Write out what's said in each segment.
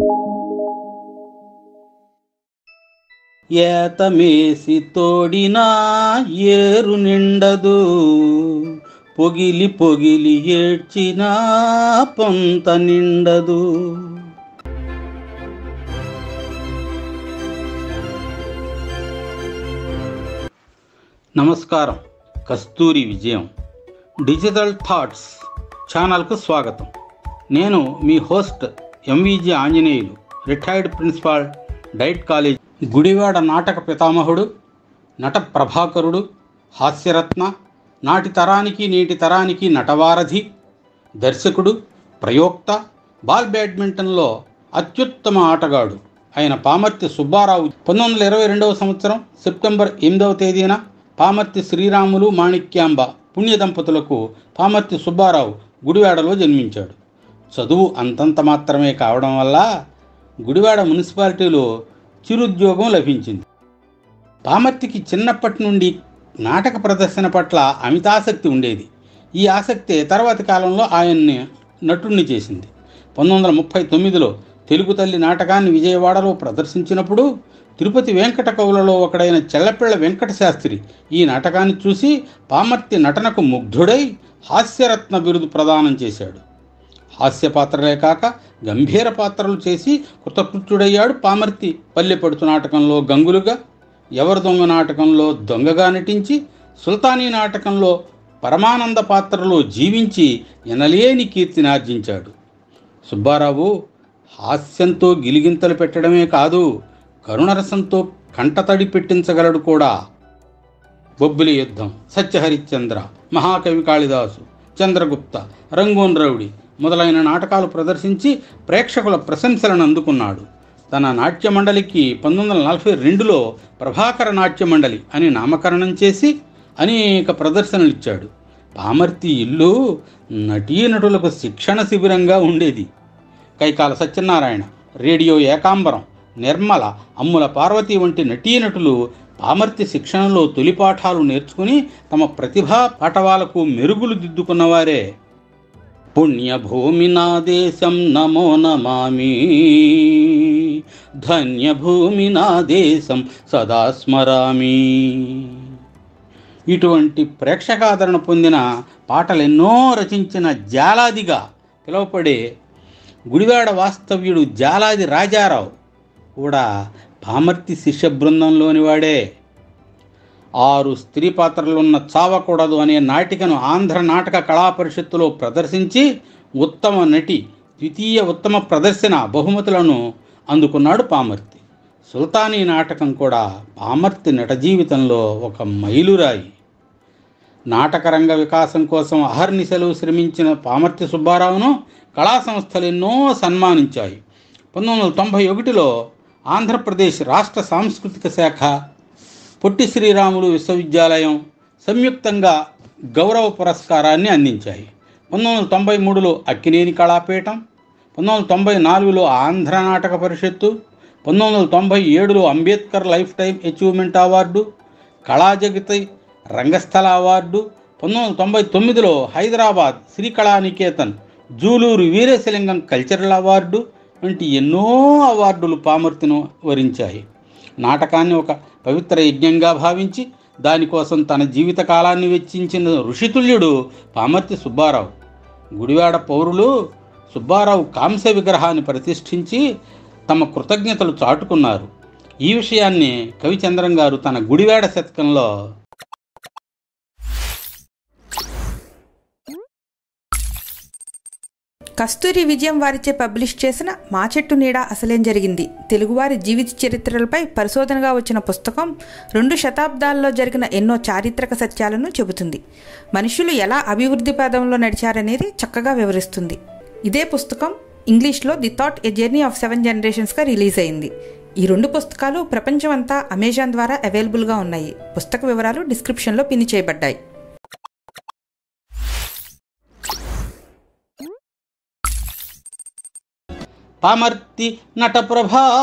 ఏతమేసి తోడినా ఏరు నిండదు పొగిలి పొగిలి ఏడ్చినా పొంత నిండదు నమస్కారం కస్తూరి విజయం డిజిటల్ థాట్స్ ఛానల్కు స్వాగతం నేను మీ host MVG Anjaneyulu retired principal DIET college Gudivada నాటక పితామహుడు నట ప్రభాకరుడు హాస్యరత్న నాటి తరానికి నేటి తరానికి నటవారధి దర్శకుడు ప్రయోక్త బాల్ బ్యాడ్మింటన్లో అత్యుత్తమ ఆటగాడు ఆయన పామర్తి సుబ్బారావు పంతొమ్మిది వందల ఇరవై రెండవ సంవత్సరం సెప్టెంబర్ ఎనిమిదవ తేదీన పామర్తి శ్రీరాములు మాణిక్యాంబ పుణ్య దంపతులకు పామర్తి సుబ్బారావు గుడివాడలో జన్మించాడు చదువు అంతంత మాత్రమే కావడం వల్ల గుడివాడ మున్సిపాలిటీలో చిరుద్యోగం లభించింది పామర్తికి చిన్నప్పటి నుండి నాటక ప్రదర్శన పట్ల అమితాసక్తి ఉండేది ఈ ఆసక్తే తర్వాతి కాలంలో ఆయన్ని నటుణ్ణి చేసింది పంతొమ్మిది వందల ముప్పై తొమ్మిదిలో తెలుగు తల్లి నాటకాన్ని విజయవాడలో ప్రదర్శించినప్పుడు తిరుపతి వెంకట కవులలో ఒకడైన చెల్లపిళ్ళ వెంకట శాస్త్రి ఈ నాటకాన్ని చూసి పామర్తి నటనకు ముగ్ధుడై హాస్యరత్న బిరుదు ప్రదానం చేశాడు హాస్య పాత్రలే కాక గంభీర పాత్రలు చేసి కృతకృత్యుడయ్యాడు పామర్తి పల్లెపడుతు నాటకంలో గంగులుగా ఎవరు దొంగ నాటకంలో దొంగగా నటించి సుల్తానీ నాటకంలో పరమానంద పాత్రలో జీవించి ఎనలేని కీర్తినార్జించాడు సుబ్బారావు హాస్యంతో గిలిగింతలు పెట్టడమే కాదు కరుణరసంతో కంటతడి పెట్టించగలడు కూడా బొబ్బిలి యుద్ధం సత్యహరిశ్చంద్ర మహాకవి కాళిదాసు చంద్రగుప్త రంగూన్ రౌడి మొదలైన నాటకాలు ప్రదర్శించి ప్రేక్షకుల ప్రశంసలను అందుకున్నాడు తన నాట్య మండలికి పంతొమ్మిది వందల నలభై రెండులో ప్రభాకర నాట్య మండలి అని నామకరణం చేసి అనేక ప్రదర్శనలు ఇచ్చాడు పామర్తి ఇల్లు నటీనటులకు శిక్షణ శిబిరంగా ఉండేది కైకాల సత్యనారాయణ రేడియో ఏకాంబరం నిర్మల అమ్ముల పార్వతి వంటి నటీనటులు పామర్తి శిక్షణలో తొలి పాఠాలు నేర్చుకుని తమ ప్రతిభా పాఠవాలకు మెరుగులు దిద్దుకున్నవారే పుణ్యభూమి నా దేశం నమో నమామి ధన్యభూమి నా దేశం సదా స్మరామి ఇటువంటి ప్రేక్షకాదరణ పొందిన పాటలెన్నో రచించిన జాలాదిగా పిలువపడే గుడివాడ వాస్తవ్యుడు జాలాది రాజారావు కూడా పామర్తి శిష్య బృందంలోని వాడే ఆరు స్త్రీ పాత్రలున్న చావకూడదు అనే నాటికను ఆంధ్ర నాటక కళా పరిషత్తులో ప్రదర్శించి ఉత్తమ నటి ద్వితీయ ఉత్తమ ప్రదర్శన బహుమతులను అందుకున్నాడు పామర్తి సుల్తానీ నాటకం కూడా పామర్తి నట జీవితంలో ఒక మైలురాయి నాటకరంగ వికాసం కోసం అహర్నిశలు శ్రమించిన పామర్తి సుబ్బారావును కళా సంస్థలు ఎన్నో సన్మానించాయి పంతొమ్మిది వందల తొంభై ఒకటిలో ఆంధ్రప్రదేశ్ రాష్ట్ర సాంస్కృతిక శాఖ పొట్టి శ్రీరాములు విశ్వవిద్యాలయం సంయుక్తంగా గౌరవ పురస్కారాన్ని అందించాయి పంతొమ్మిది వందల తొంభై మూడులో అక్కినేని కళాపీఠం పంతొమ్మిది వందల తొంభై నాలుగులో ఆంధ్ర నాటక పరిషత్తు పంతొమ్మిది వందల తొంభై ఏడులో Ambedkar life time achievement award Kalajagathi రంగస్థల అవార్డు పంతొమ్మిది వందల తొంభై తొమ్మిదిలో హైదరాబాద్ శ్రీకళానికేతన్ జూలూరు వీరేశలింగం కల్చరల్ అవార్డు వంటి ఎన్నో అవార్డులు పామర్తిను వరించాయి నాటకాన్ని ఒక పవిత్ర యజ్ఞంగా భావించి దానికోసం తన జీవిత కాలాన్ని వెచ్చించిన ఋషితుల్యుడు పామర్తి సుబ్బారావు గుడివాడ పౌరులు సుబ్బారావు కాంస్య విగ్రహాన్ని ప్రతిష్ఠించి తమ కృతజ్ఞతలు చాటుకున్నారు ఈ విషయాన్ని కవిచంద్రం గారు తన గుడివాడ శతకంలో కస్తూరి విజయం వారిచే పబ్లిష్ చేసిన మా చెట్టు నీడ అసలేం జరిగింది తెలుగువారి జీవిత చరిత్రలపై పరిశోధనగా వచ్చిన పుస్తకం రెండు శతాబ్దాల్లో జరిగిన ఎన్నో చారిత్రక సత్యాలను చెబుతుంది మనుషులు ఎలా అభివృద్ధి పదంలో నడిచారనేది చక్కగా వివరిస్తుంది ఇదే పుస్తకం ఇంగ్లీష్లో the thought a journey of seven జనరేషన్స్గా రిలీజ్ అయింది ఈ రెండు పుస్తకాలు ప్రపంచమంతా అమెజాన్ ద్వారా అవైలబుల్గా ఉన్నాయి పుస్తక వివరాలు డిస్క్రిప్షన్లో పిన్ చేయబడ్డాయి పామర్తి నట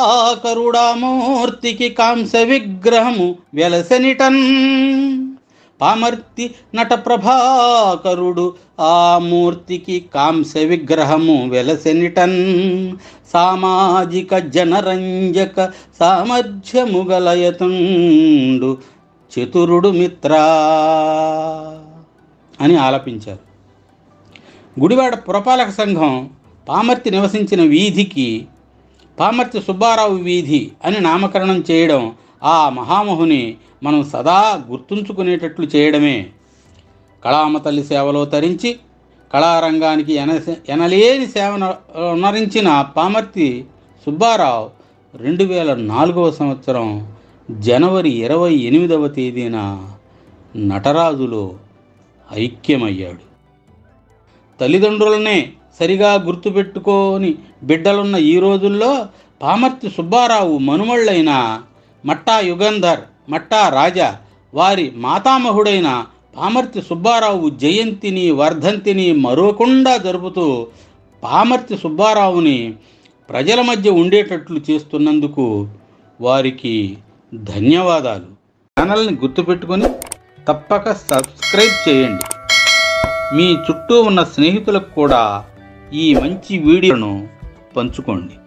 ప్రభాకరుడామూర్తికి కాంస విగ్రహము వెలసెనిటన్ పామర్తి నట ప్రభాకరుడు ఆ మూర్తికి కాంస్య విగ్రహము వెలసెనిటన్ సామాజిక జనరంజక సామర్థ్యము గలయతుండు చతురుడు మిత్ర అని ఆలపించారు గుడివాడ పురపాలక సంఘం పామర్తి నివసించిన వీధికి పామర్తి సుబ్బారావు వీధి అని నామకరణం చేయడం ఆ మహామహుని మనం సదా గుర్తుంచుకునేటట్లు చేయడమే కళామ తల్లి సేవలో తరించి కళారంగానికి ఎన ఎనలేని సేవను నరించిన పామర్తి సుబ్బారావు రెండు వేల నాలుగవ సంవత్సరం జనవరి ఇరవై ఎనిమిదవ తేదీన నటరాజులో ఐక్యమయ్యాడు తల్లిదండ్రులనే సరిగా గుర్తుపెట్టుకోని బిడ్డలున్న ఈ రోజుల్లో పామర్తి సుబ్బారావు మనుమళ్ళైన మట్టా యుగంధర్ మట్టా రాజా వారి మాతామహుడైన పామర్తి సుబ్బారావు జయంతిని వర్ధంతిని మరోకుండా జరుపుతూ పామర్తి సుబ్బారావుని ప్రజల మధ్య ఉండేటట్లు చేస్తున్నందుకు వారికి ధన్యవాదాలు ఛానల్ని గుర్తుపెట్టుకొని తప్పక సబ్స్క్రైబ్ చేయండి మీ చుట్టూ ఉన్న స్నేహితులకు కూడా ఈ మంచి వీడియోను పంచుకోండి